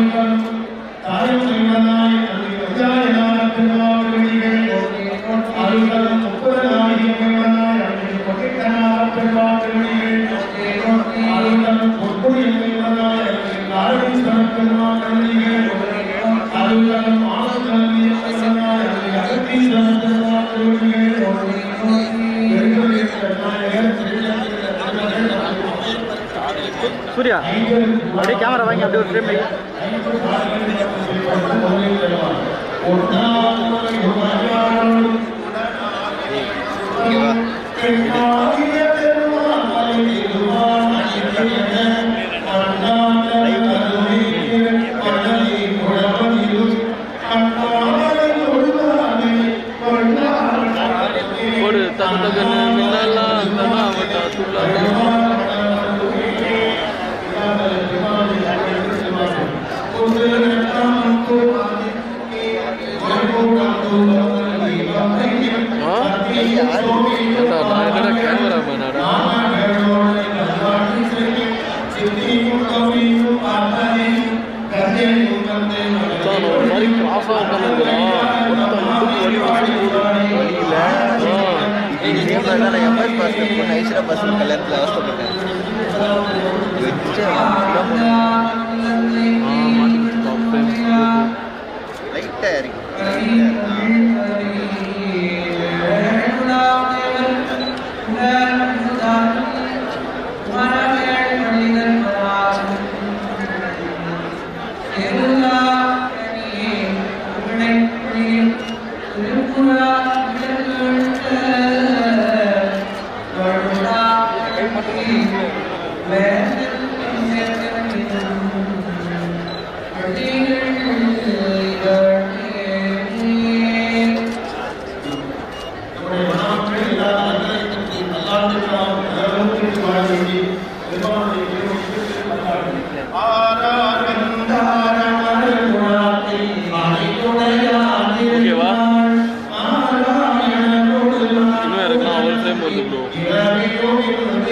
சூர்யா அப்படியே கேமரா வாங்கி அப்படியே ஒரு ஃப்ரேம் ஒரு தகு தகுன்னு மின்னலாம் தனா வட்டா துள்ளா ஆ? ஏண்டா, நான் என்னடா கேமராமேனாடா மச்சான், நான் ஒரு மாதிரி கிராஸா உட்காந்துருக்கிறான் வலி வழியில இதே மாதிரி தான் நான் எம்எஸ் பாஸ் பண்ண ஐஸ்வர்யா பாஸ் கல்யாணத்தில் அவஸ்தப்பட்டேன் வச்சு லைட்டாக இறங்கி ஓகேவா இன்னும் இறக்கலாம் ஒரு டைம் வருது ப்ரோ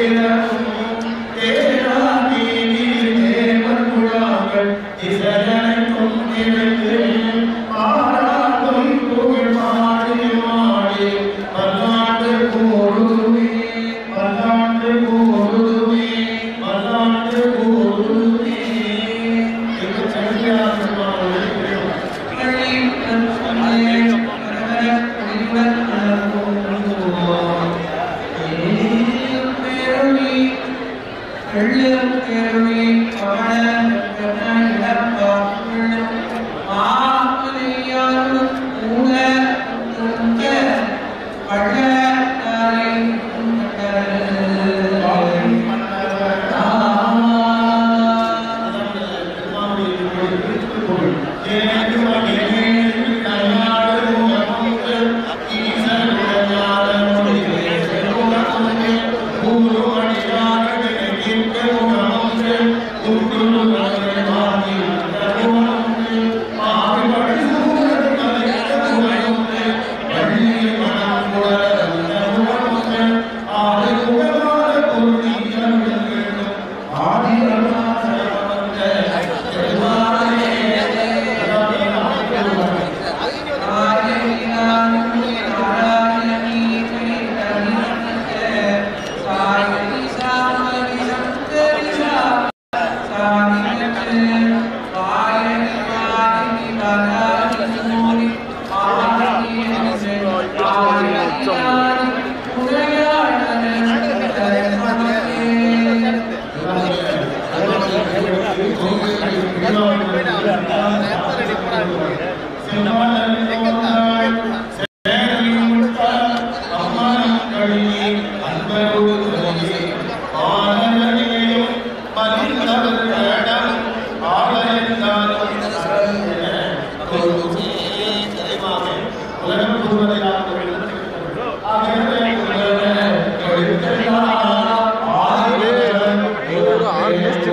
ஒரு ஆர்டிஸ்ட்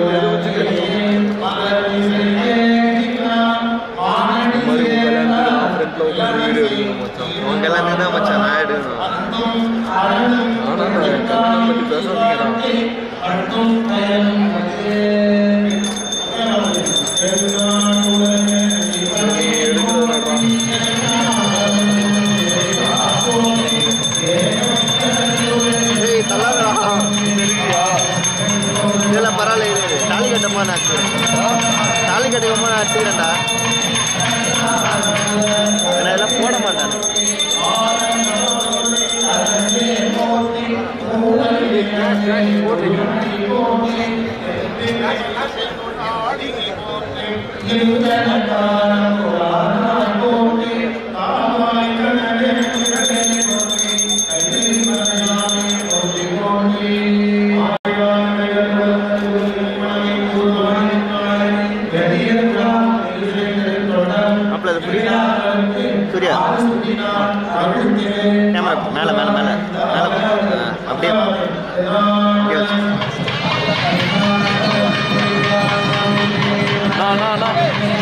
வச்சுக்கிறேன் மாதிரி கல்யாணத்தில் ஃப்ரெண்டில் உட்காந்து நான் எடுத்துக்கிறேன்டா நான் இதெல்லாம் போட மாட்டேன் மாப்பிள்ள அது புரியுதா சூர்யா கேமரா மேலே மேலே மேலே மேலே போ. ஆ, அப்படியே அப்படியே வச்சு நான் நான் நான்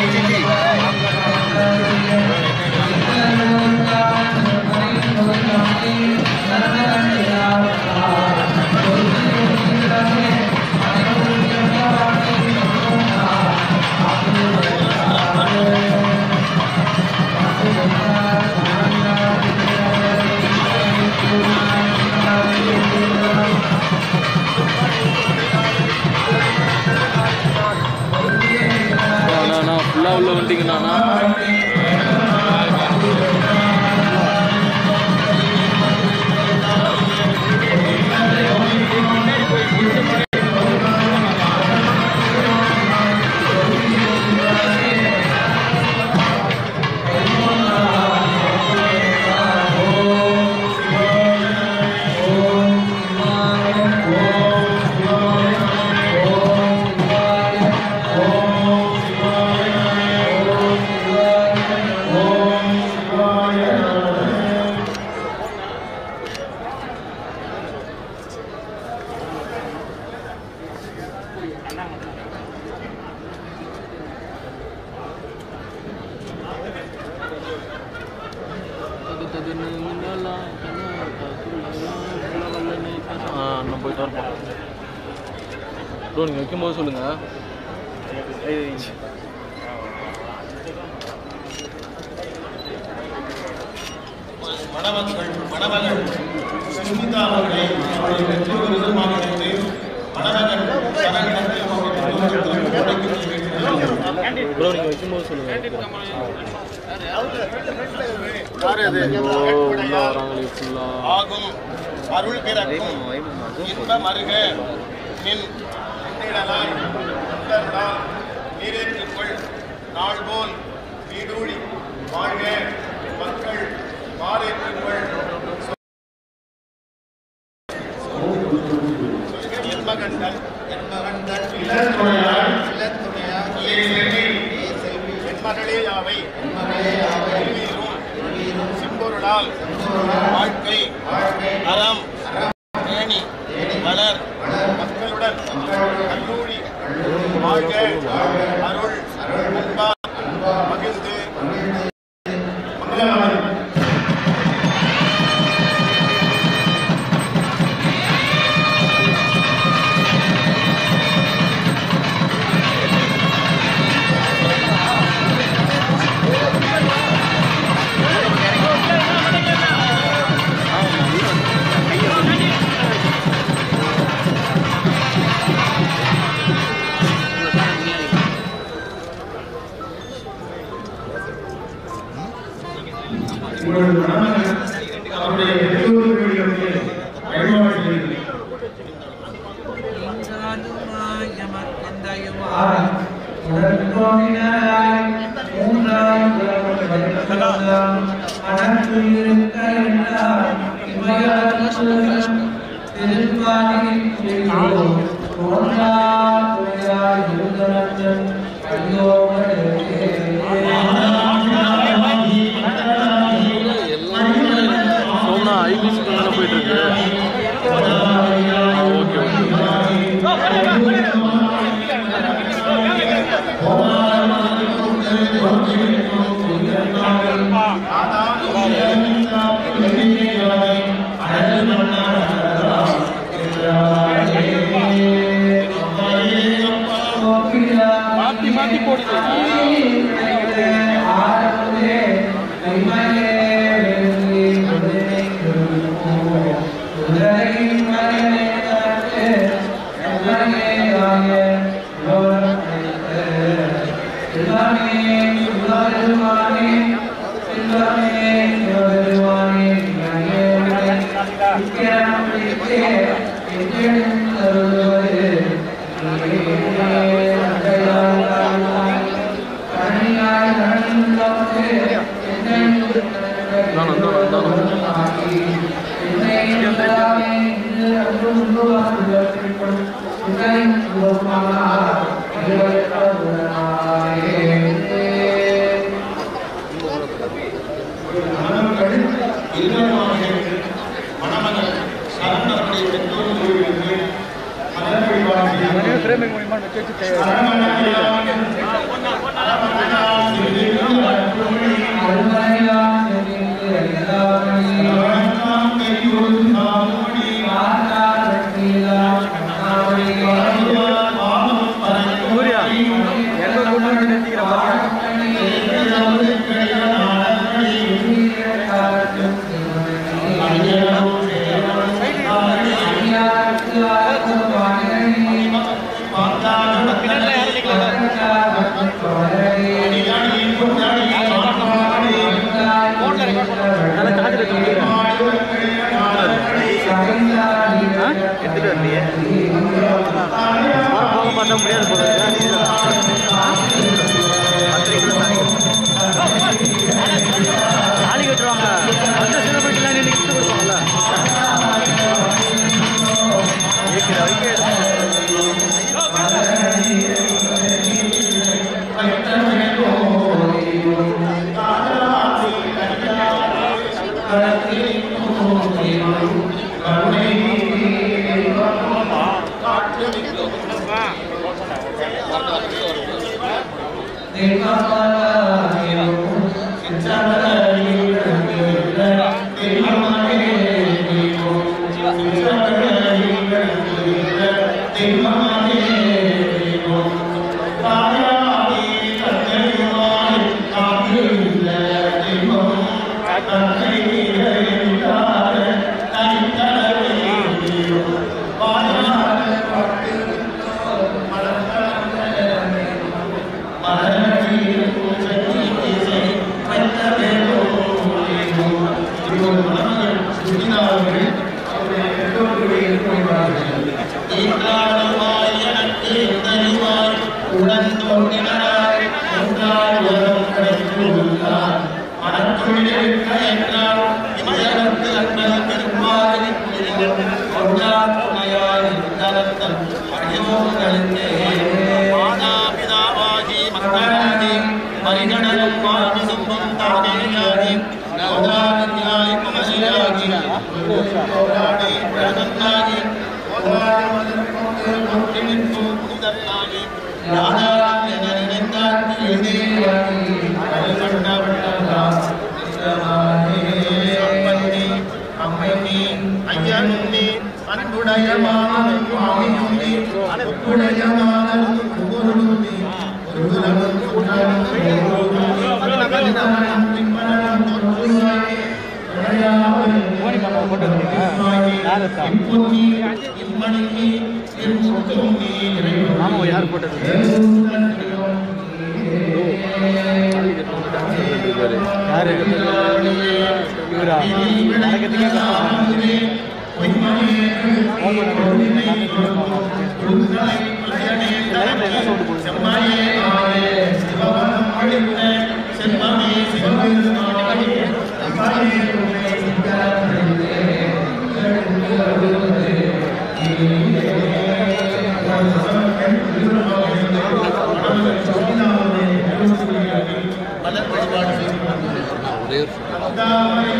நான் நான் ஃபுல்லாக உள்ள வந்துட்டீங்கண்ணா நான் போயிட்டு வரப்போம் ப்ரோ நீங்கள் வைக்கும்போது சொல்லுங்கள் மணமக்கள் மணமகள் சுமிதா அவர்களை அவருடைய பெற்றோர் விருதுமாக எடுத்து மணமகன் சரகணத்தில் ப்ரோ நீங்கள் வைக்கும்போது சொல்லுங்கள் உள்ள வராங்களே ஃபுல்லாக ஆகும் அருள் பிறக்கும் இன்ப மருக நின் நின்னிடலாய் உண்டர்தால் நீரேற்றுக்கொள் நாள் போல் நீடூழி வாழ்க மக்கள் மாறேற்றுக்கொள் என் மகன் தன் என் மகன் தன் இல்லத்துணையாய் இல்லத்துணையாய் ஏ செல்வி ஏ செல்வி என் மகளே யாவை என் மகளே யாவை செம்பொருளால் செம்பொருளால் வாழ்க்கை அறம் தேனி மலர் மக்களுடன் கல்லூரி வாழ்க அருள் அன்பா மகிழ்ந்து மங்களமாய் சோம்னா ஐபிசி தானே போயிட்டு இருக்கு ஓகே ஓகே மாத்தி மாத்தி போடுது Thank you. தானம் தானம் தானம் மணமக்கள் இல்லறமாக மணமகள் சரணனுடைய பெற்றோர் கோவிலுக்கு மலர் வழிபாடு செய்கிறார்கள். ஃப்ரேமிங் மூலியமா வச்சு வச்சு சூர்யா எங்க கொண்டு வந்து நிறுத்திக்கிற பாத்தியா நல்லா சார்ஜ் வச்சு முடிக்கிறேன் ஆ எடுத்துட்டு வரலையே வர போக பார்த்தா முடியாது போல இருக்கு. தாலி கட்டுவாங்க அந்த செலிபிரிட்டிலாம் நின்று கிஃப்ட் கொடுப்பாங்கல்ல ஏக்கிற வரைக்கும் ஐயனுண்ணி அன்புடைய மாணவன் சுவாமியுண்ணி அன்புடைய மாணவன் குருடுண்ணி ஒருவரவன் குன்றவன் ஒருவரவன் பின்பனவன் தொற்றுவானே போனி மாமா போட்டு யார் இருக்கா இம்புண்ணி இம்மணினி இருமுத்துண்ணி இறைவன் மாமா யார் போட்டது யாரு இவரா நடக்கிறதுக்கே கஷ்டம் லைன்ல என்ன சவுண்டு போடுது ஒரே ஒரு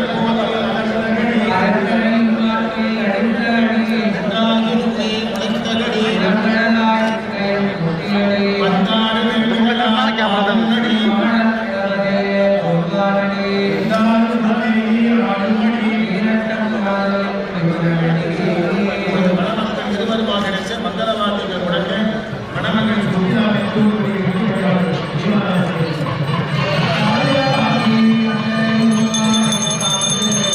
கேமரா தான் மணமகள்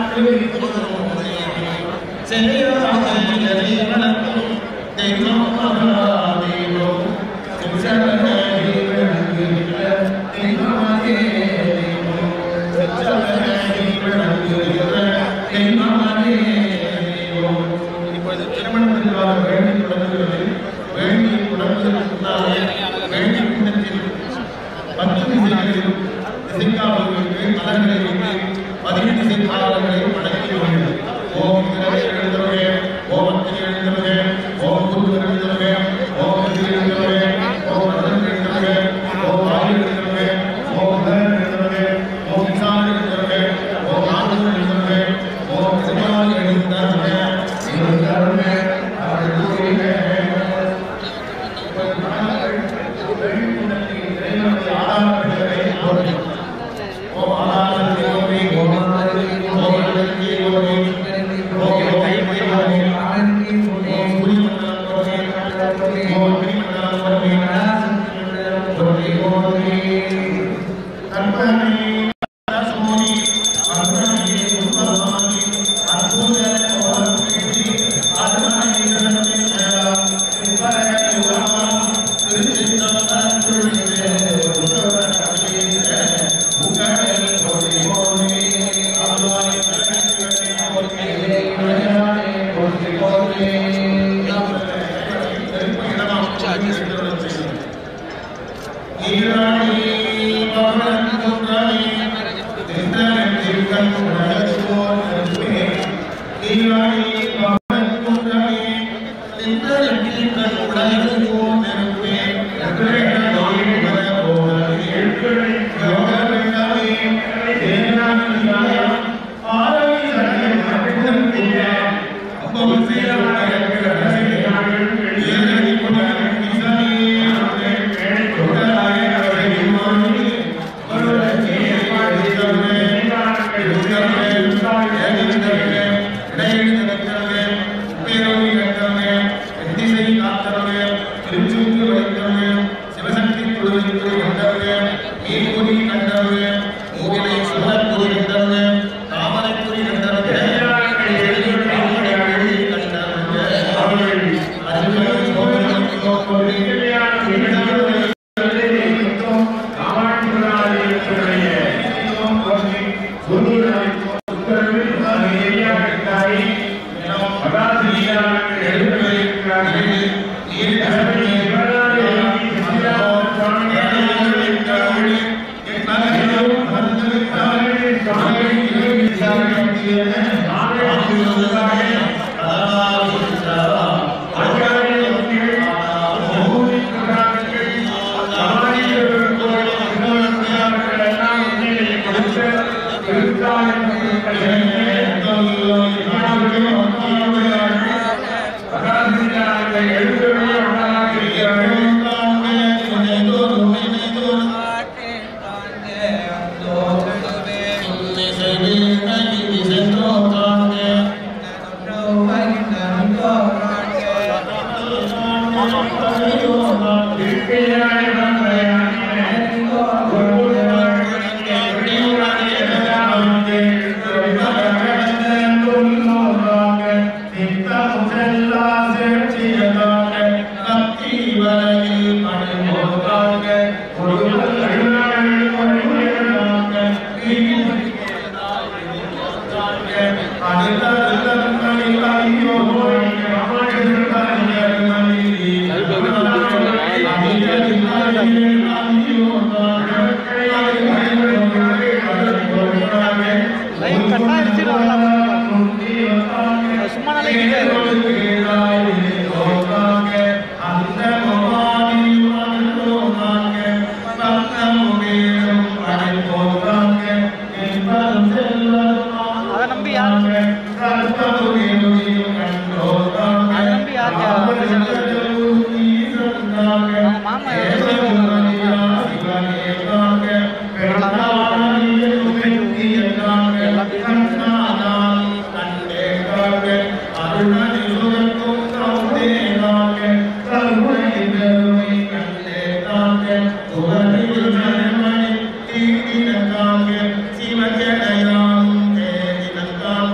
இப்பொழுது திருமணத்திற்காக வேண்டி தொடங்குகிறது வேண்டி தொடங்குவதற்கு முன்னாலே வேண்டி கூட்டத்தில் பத்து திசைகளிலும் திசைக்காவல்களுக்கு மலர்களை வைத்து பதினெட்டு திசைக்காவல்களை வணங்கி வருகிறது ஓம் திரவை எழுந்தவரே ஓம் அத்திரி எழுந்தவரே ஓம் குரு எழுந்தவரே ஓம் அத்திரி எழுந்தவரே ஓம் ரதன் எழுந்தவரே ஓம் வாயு எழுந்தவரே ஓம் தரன் எழுந்தவரே ஓம் விசால் எழுந்தவரே ஓம் ஆனந்தம் எழுந்தவரே ஓம் திருமால் எழுந்தவரே எழுந்தவரே அவர்கள் லைன் கட்டா அடிச்சிருவாங்களா சும்மா நாளே அதை நம்பி யார் அதை நம்பி யார் அவங்க மாமா சிவஜனயாம் தேவி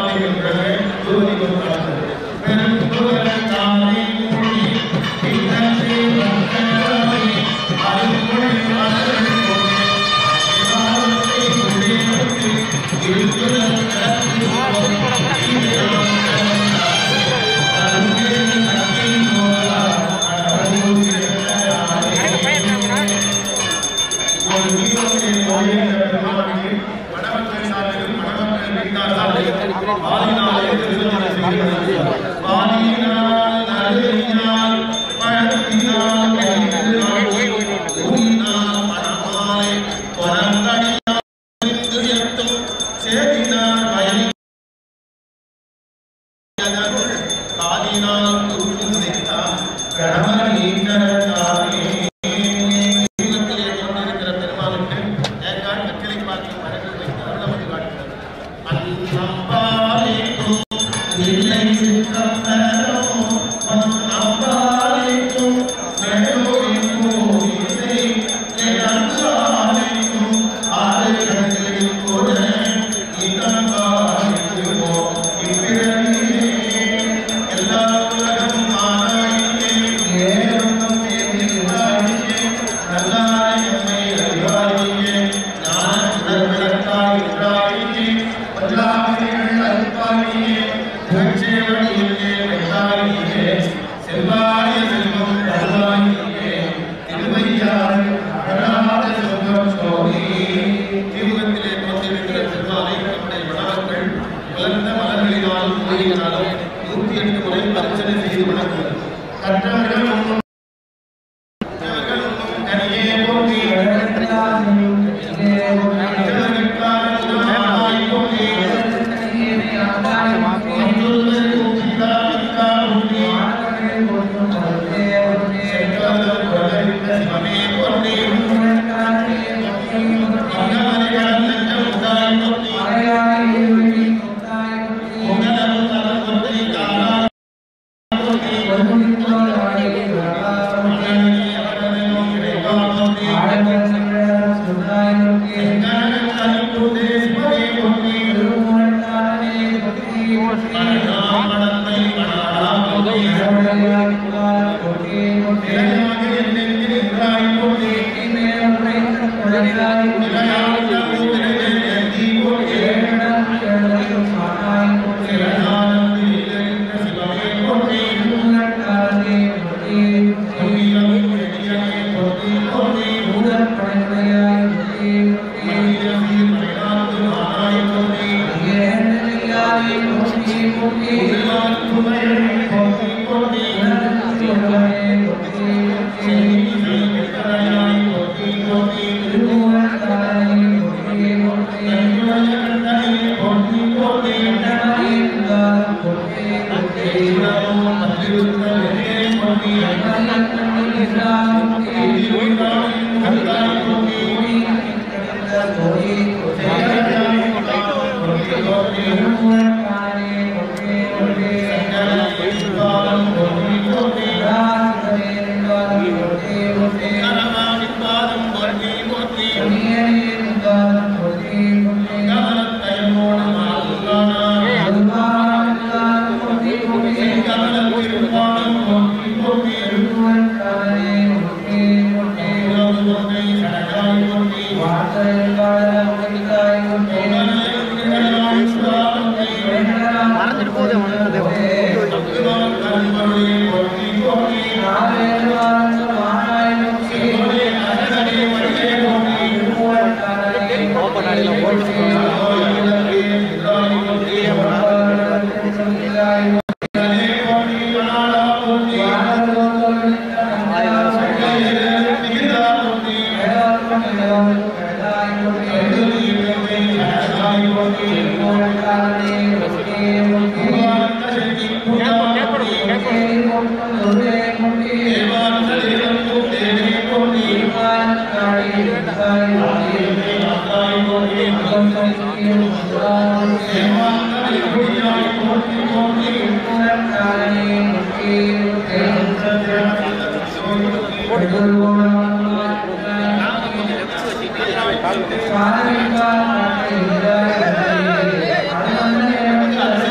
மறந்துட்டு போகுது மறந்துட்டு Thank you.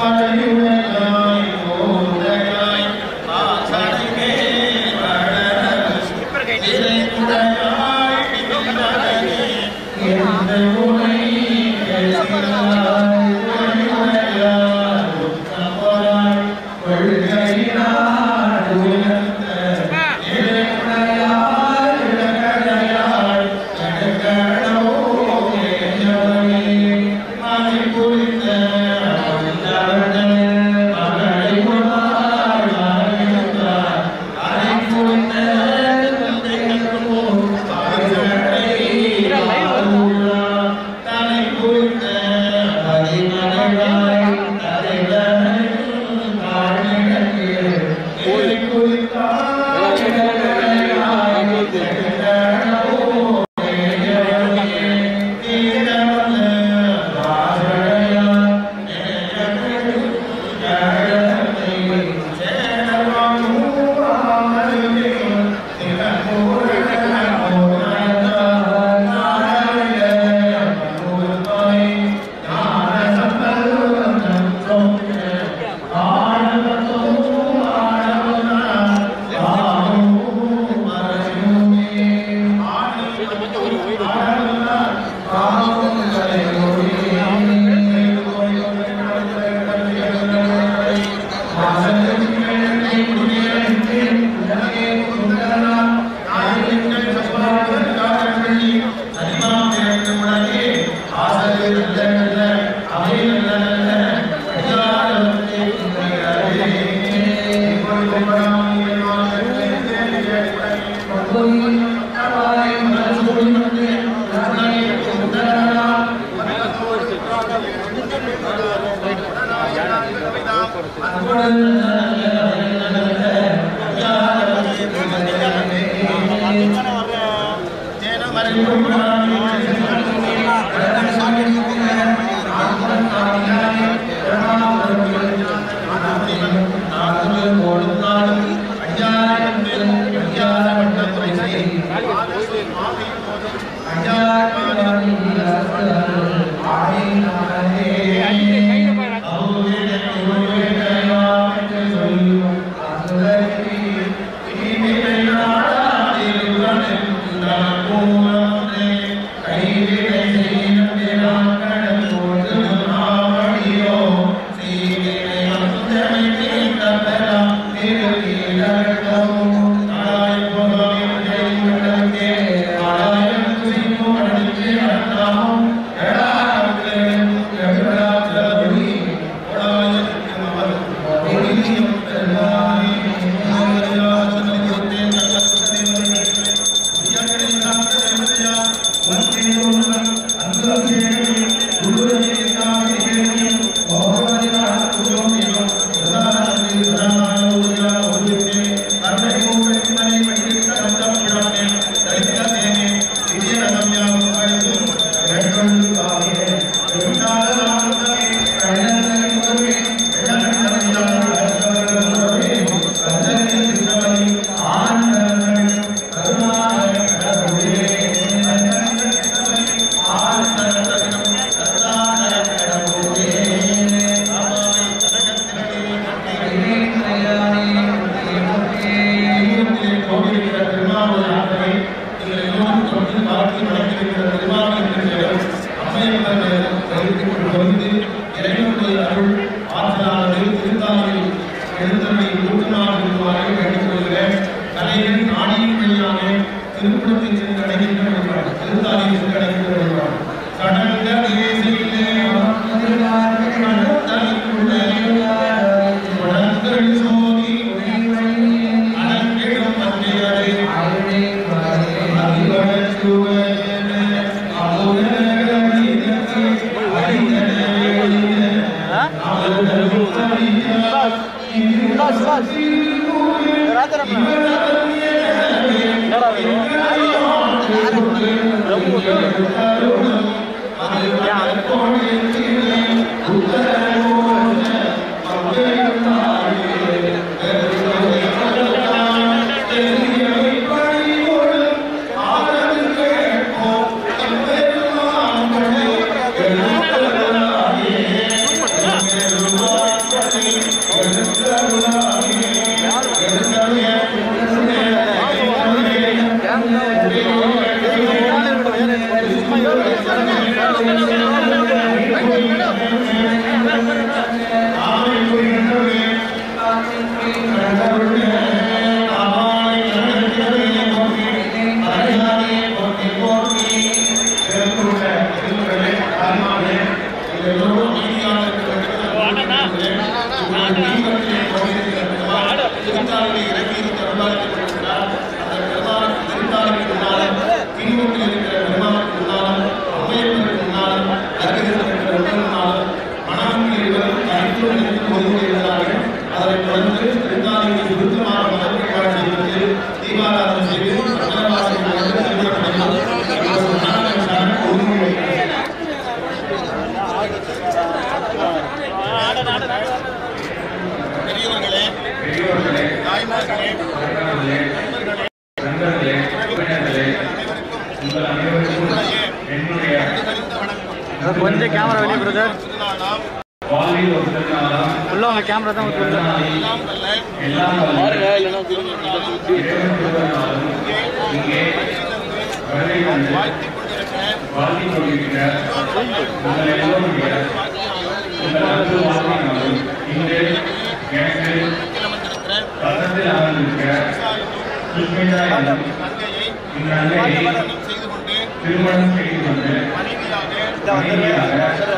ஆ தொடர்ந்து விருந்தாளிகளை சுருக்கமாக வழங்கப்பாடு செய்து தீபாராதனை செய்து மங்களவாசனை நடந்து திருமணம் நடந்து ஒரு நாள் சரண் உறுதிமொழி பெரியவர்களே தாய்மார்களே நண்பர்களே என்னுடைய கணிந்த வணக்கம் கொஞ்சம் கேமரா வெளியே பிரதர் திருநாளாம் உள்ள உங்க கேமரா தான் ஊத்துது. எல்லாம் வல்ல பாருங்க இல்லைன்னா திரும்பி இங்கே வருகை வாழ்த்திக் கொண்டிருக்கிற தந்தையை திருமணம் செய்து கொண்டு மனைவியாக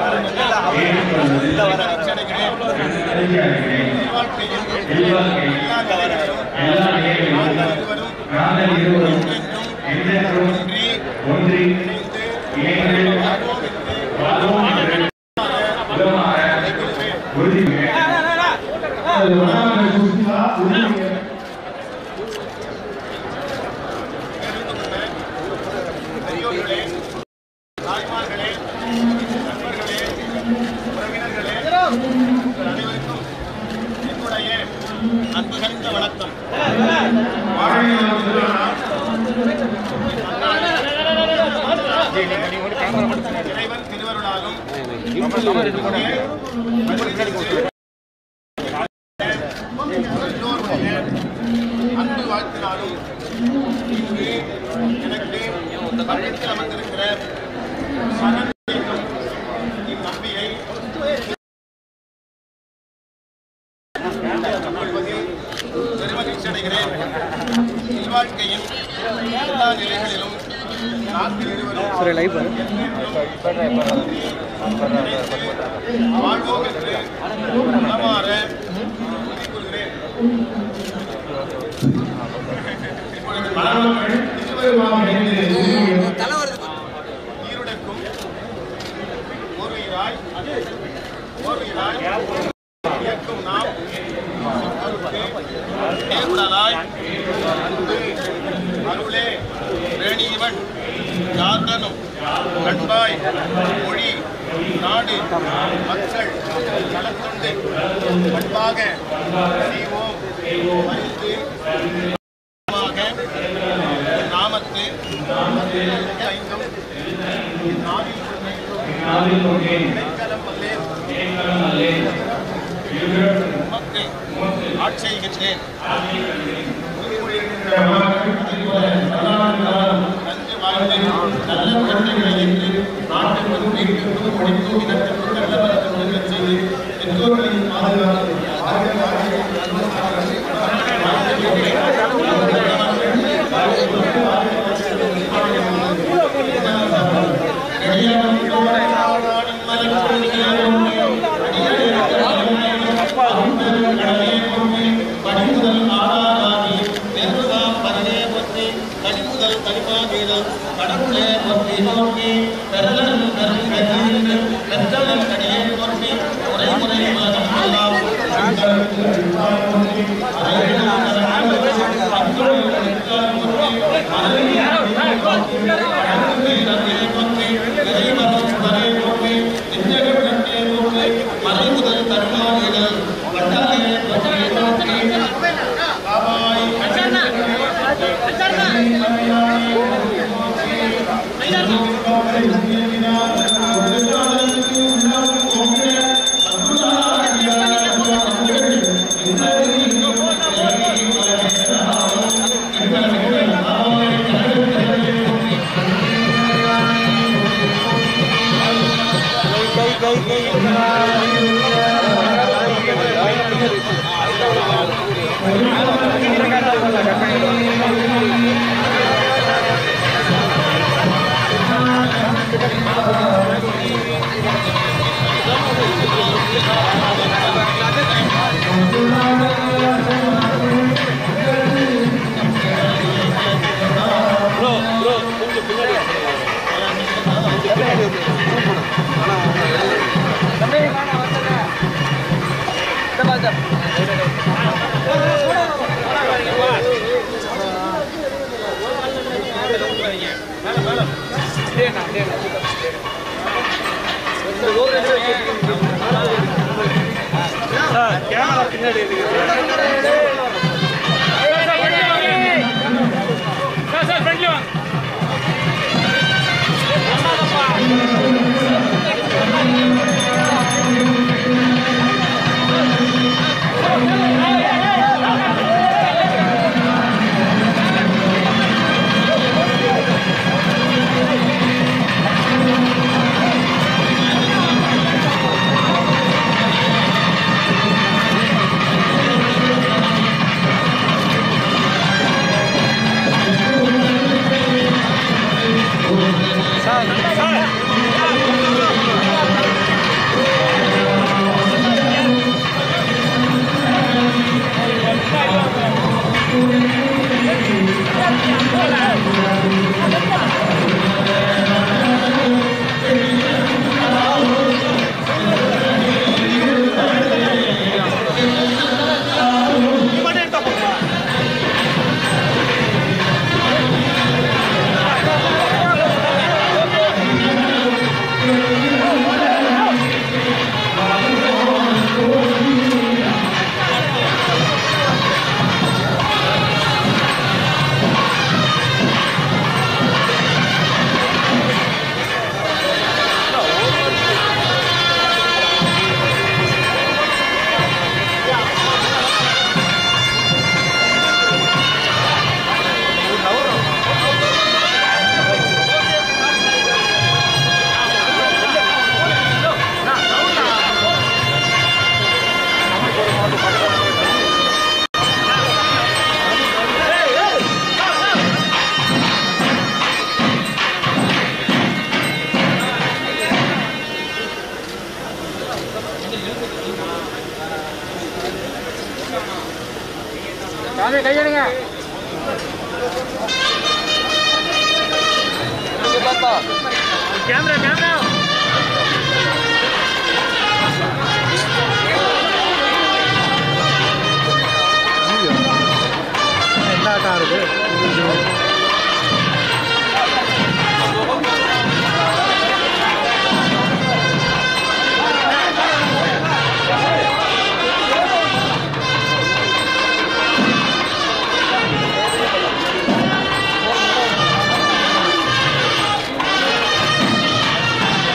ஒன்றி பெரியோர்களே தாய்மார்களே நண்பர்களே உறவினர்களே உங்கள் அனைவருக்கும் என்னுடைய அன்பு கணிந்த வணக்கம் வாழ்நாள் திருநாளாம் இறைவன் திருவருளாலும் எல்லோருடைய அன்பு வாழ்த்தினாலும் இன்று எனக்கு பக்கத்தில் அமர்ந்திருக்கிற சரண் என்னும் இந்நம்பியை கொள்வதில் பெருமகிழ்ச்சி அடைகிறேன் இல்வாழ்க்கையின் எல்லா நிலைகளிலும் நாட்டில் இருவரும் வாழ்வோம் என்று உளமாற உறுதி கொள்கிறேன் இப்பொழுது மாணவர்கள் இருவருமாக இணைந்து ஈருடக்கும் ஓர்வீராய் ஓர்வீராய் இயக்கும் நாம் நேர்வுடலாய் அன்பு அருளே வேணியவன் யார்டனும் கண்பாய் மொழி நாடு மக்கள் நலத்தொண்டு பண்பாக செய்வோம் அறிந்து நாமத்து ஐந்தும் நாவில் கைக்கலம் வல்லேன் உமக்கு ஆட்சேகின்றேன் நன்றி வாழ்ந்து நல்ல குழந்தைகளை ஏற்று நாட்டுக்கு வீட்டுக்கு முடித்து இனத்திற்கு நல்ல பலத்தை ஒழுங்கச் செய்து பெற்றோர்களின் பாதுகாப்பு படிமுதல் ஆறாராகி நெருதாம் பரனே பொத்தி கனிமுதல் கனிமாகீதல் கடவுளே பொத்தி நோக்கி பெறலன் பெருங்கீழ்ந்து பெற்றலன் கடியே பொத்தி முறை முறை மதம் எல்லாம் மறைமுதல் கருமாகிடல் வட்டாலே பொத்தி நோக்கி பாபாய் ஆ கையெடுங்க கேமரா கேமரா என்ன ஆட்டம் இருக்கு ஆ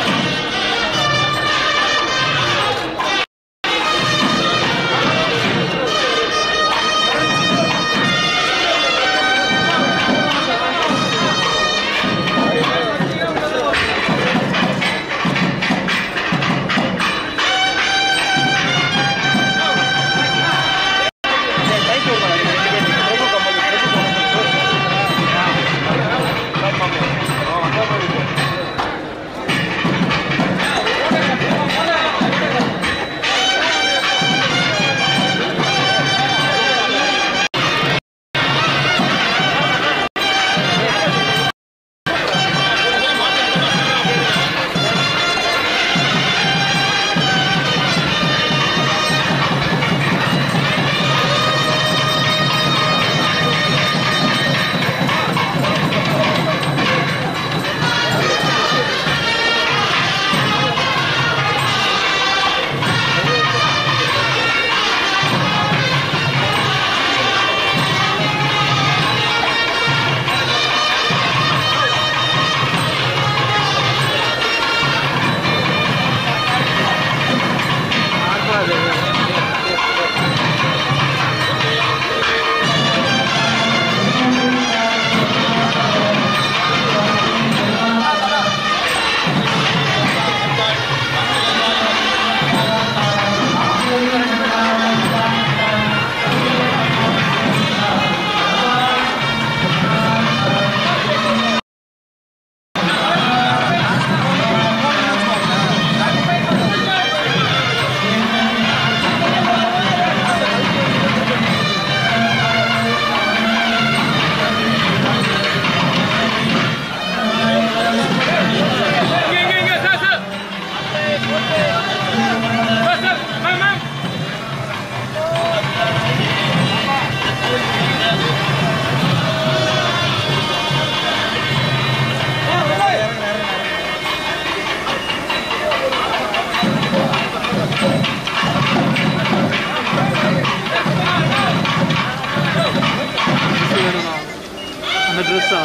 வந்துச்சா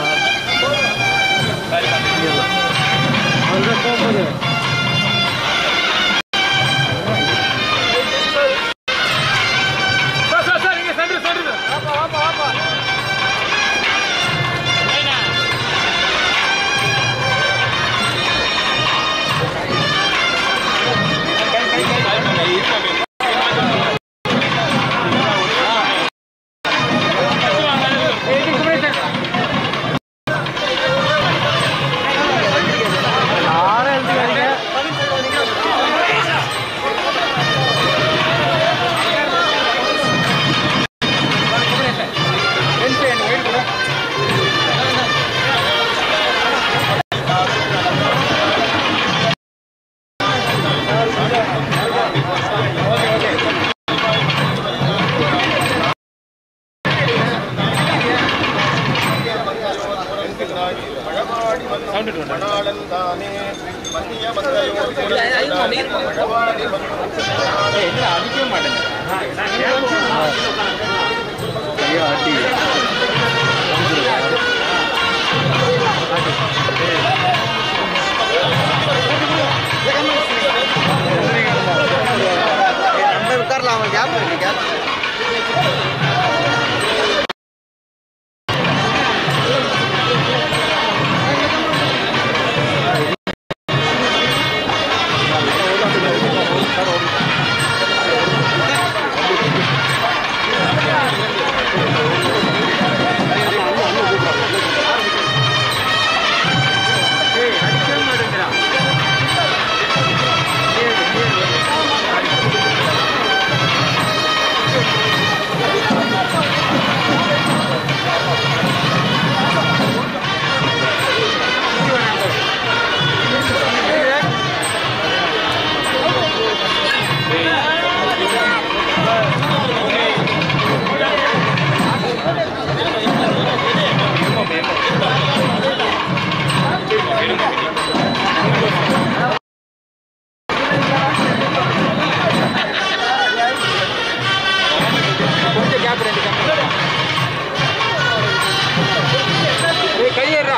அதுதான் போகும்போது யாரும் எழுதுக்காதீங்க மணாளன் தானே மத்திய மத்தியோர் பகவானி அடிக்கவே மாட்டேங்க ஐயோ அடி நம்ம உட்காரலாம் அவன் கேப் இருக்கு கேப் கொஞ்சம் கேப் ரெண்டு கேப் கையேறா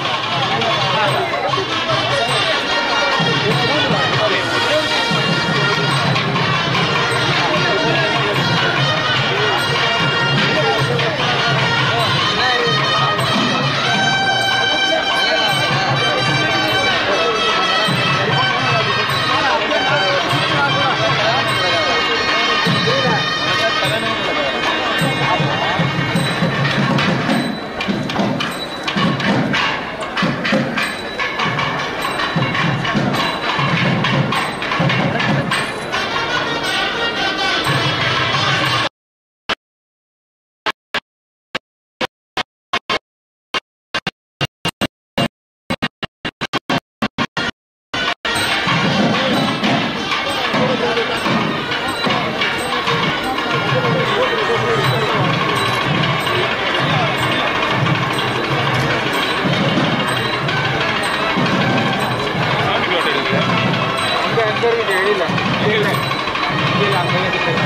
இங்க அங்க இருக்குது வெளியில கீழே கீழே அங்க இருக்குது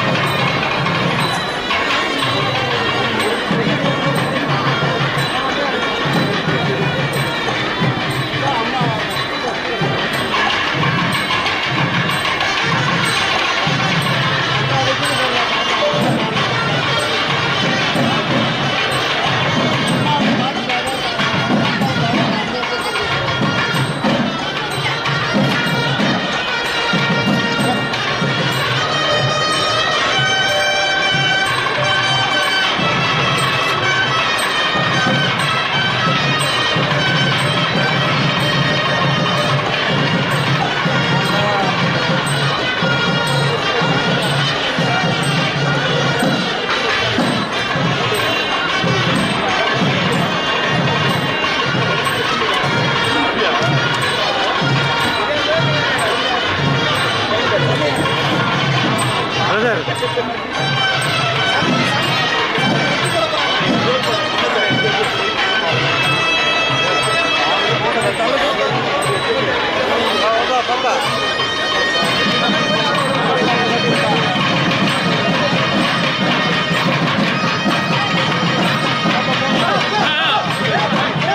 ஆ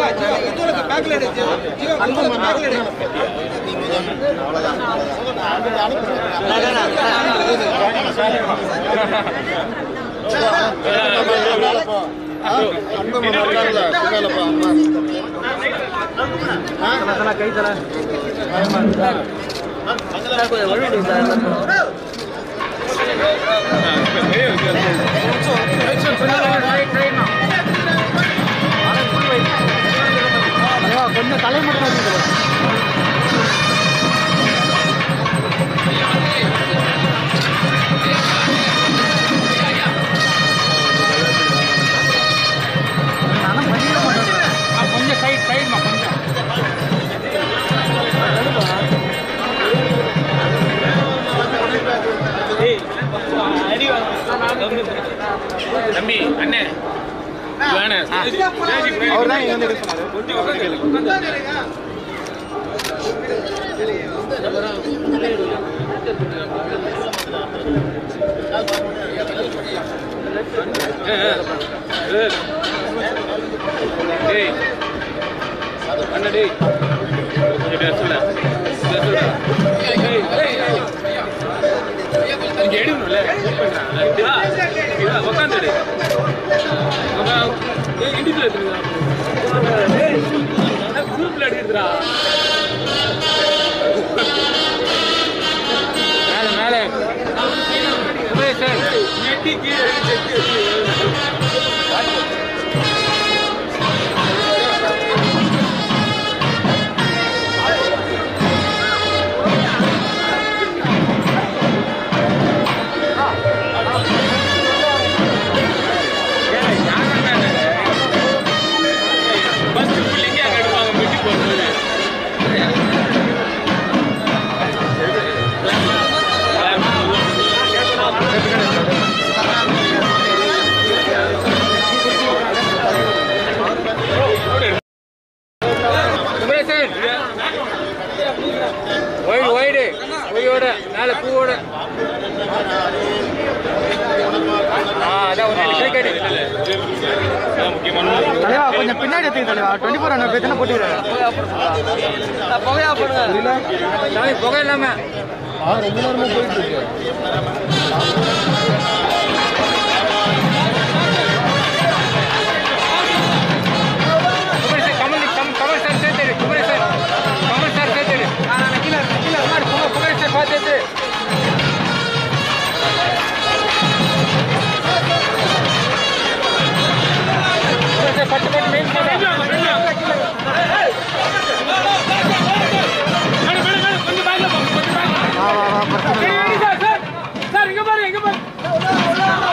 கை தர கொஞ்சம் வழி சார் கொஞ்சம் தலை மட்டும் இருக்குது. நானும் பண்ணிட மாட்டேன். ஆ, கொஞ்சம் சைட் சைட்மா கொஞ்சம் தம்பி அண்ணே வேணாம் அவர் தான் இங்க வந்து எடுக்க சொன்னாரு டேய் அண்ணா டேய் கொஞ்சம் பேசல பேசல டேய் டேய் இங்க எடுக்கணும்ல உட்காந்துடு இண்டிவிஜுவல் எடுத்துருங்க குரூப்ல எடுத்துடா மேல மேல சார் எட்டி கீழே செக்கு ஃபர்ஸ்ட் பிள்ளைங்க அங்க எடுப்பாங்க மிட்டி போடுறது குமரேசன் ஒயிடு ஒயிடு ஒய்யோட மேல பூவோட ஆ அதான் ஒரு கிரிக்கெட் முக்கியமான தலைவா கொஞ்சம் பின்னாடி எடுத்துக்க தலைவா டுவெண்ட்டி ஃபோர் ஹண்ட்ரட் பேர் போட்டுக்கிறேன் புகையா போடுங்க சாமி புகை இல்லாம ரொம்ப நேரமா போயிட்டு இருக்கு குமரேசன் கமல் கம் கமல் சார் சேர்த்துடு குமரேசன் கமல் சார் சேர்த்துடு கீழே கீழே முன்னாடி புகை குமரேசன் பார்த்து குமரேசன் பட்டு பட்டு மெயின் வா வா வா பிரச்சனை இல்லை. சார் இங்க பாருங்க இங்க பாருங்க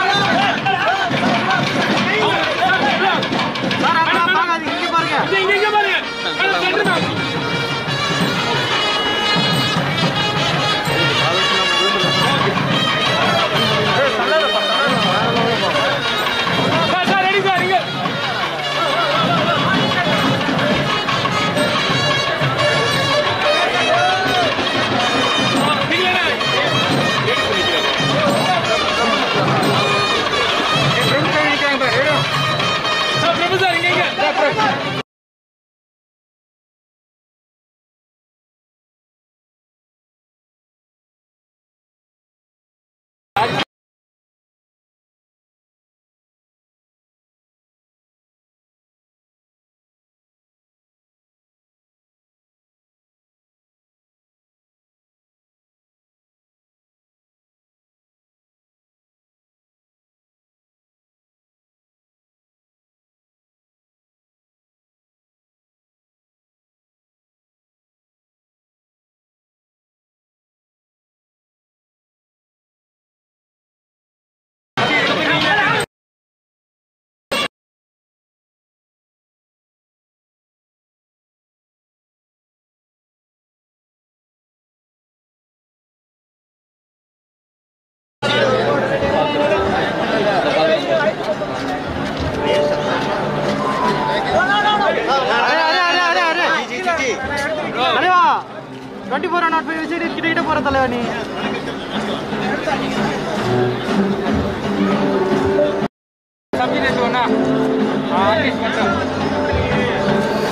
சார் அங்கெல்லாம் பார்க்காதீங்க இங்கே பாருங்க இங்க இங்க பாருங்க மேல சென்டர் தான் சார் சார் ரெடி சார் இங்க சார் பிரபு சார் இங்க இங்க அரே அரே அரே அரே அரே தலைவா டுவெண்ட்டி ஃபோர் நாட் ஃபைவ் வச்சுட்டு கிட்ட கிட்ட போற தலைவா நீ சப்ஜி ரேட் ஒண்ணா ஆ அட்லீஸ்ட் மட்டும்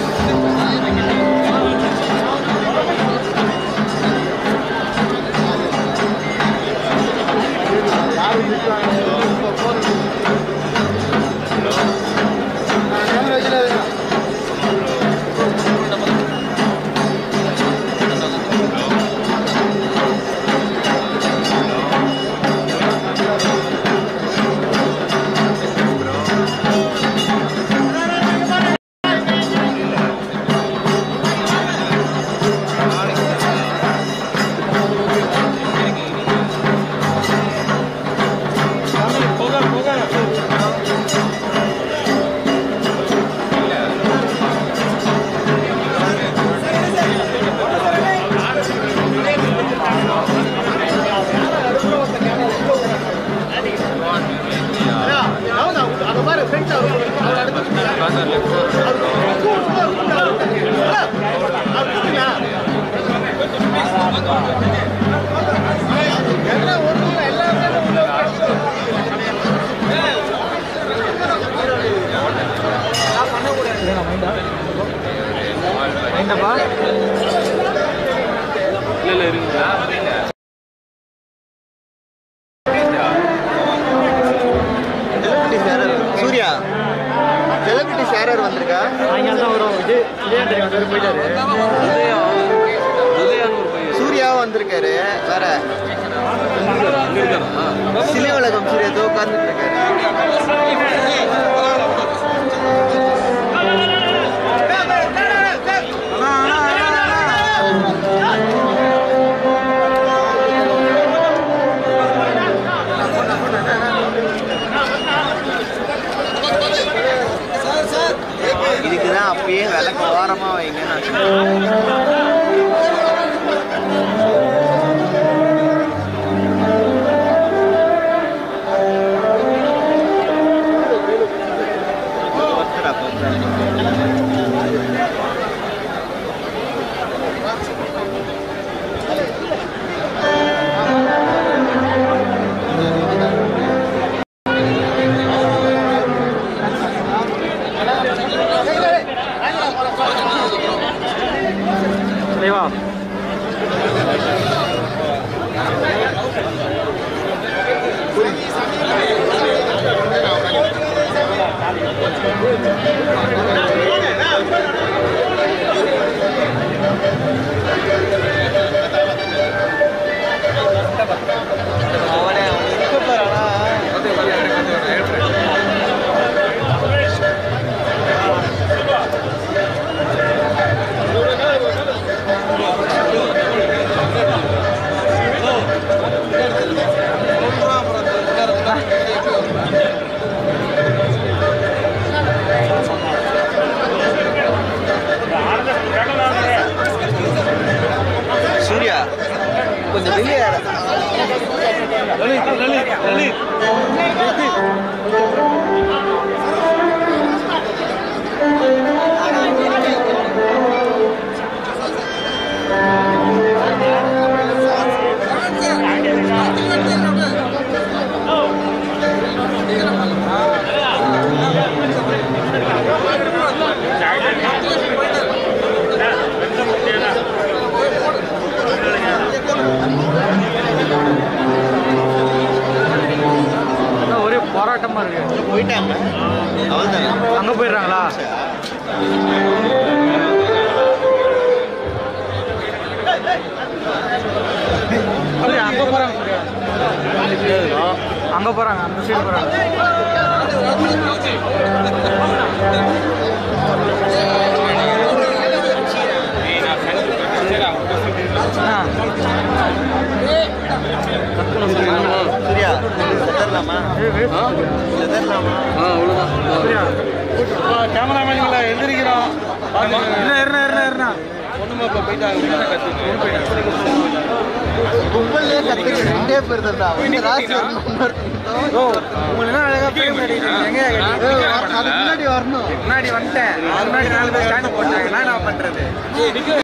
மைண்டப்பா இல்ல இல்ல இருக்குங்களா செலிபிரிட்டிஸ் யாரார் சூர்யா செலிபிரிட்டிஸ் யாரார் வந்திருக்கா சாயங்காலம் தான் வரும் விஜய் விஜயாண்டரி வந்து போயிட்டாரு உதயா உதயான்னு ஒரு பையன் சூர்யாவும் வந்திருக்காரு வேற அங்க இருக்காரா சிலை உலகம் சூர்யா ஏதோ உட்கார்ந்துட்டு இருக்காரு இதுக்கு தான் அப்பயே விளக்கு ஓரமாக வைங்க நான் சொன்னேன். ஒருத்தரா போகுது. தலைவா அவனே அவன் இருக்க போறானா சூர்யா கொஞ்சம் வெளியே அதான் ஒரே போராட்டமா இருக்கு போயிட்டாங்க அவள்தானே அங்க போயிடுறாங்களா சூர்யா, அங்க போறாங்க சூர்யா. அங்க போறாங்க அந்த சைடு போறாங்க ஆ. சூர்யா செத்தரலாமா ஏய், wait. செத்தரலாமா ஆ அவ்வளோதான் சூர்யா. கேமராமேன்களை எந்திரிக்கிறோம் இருண்ணா, இருண்ணா, இருண்ணா, இருண்ணா. ஒண்ணுமா இப்போ போயிட்டாங்க கும்பல்லே கத்துக்கு ரெண்டே பேர் தான் அவங்க ராசி வரணும் ஓ, உங்களுக்கு என்ன அழகா frame அடிக்கிறீங்க? எங்கேயா கட்டி? அதுக்கு முன்னாடி வரணும் முன்னாடி வந்துட்டேன் முன்னாடி நாலு பேர் ஸ்டாண்ட் போட்டாங்க என்ன நான் பண்றது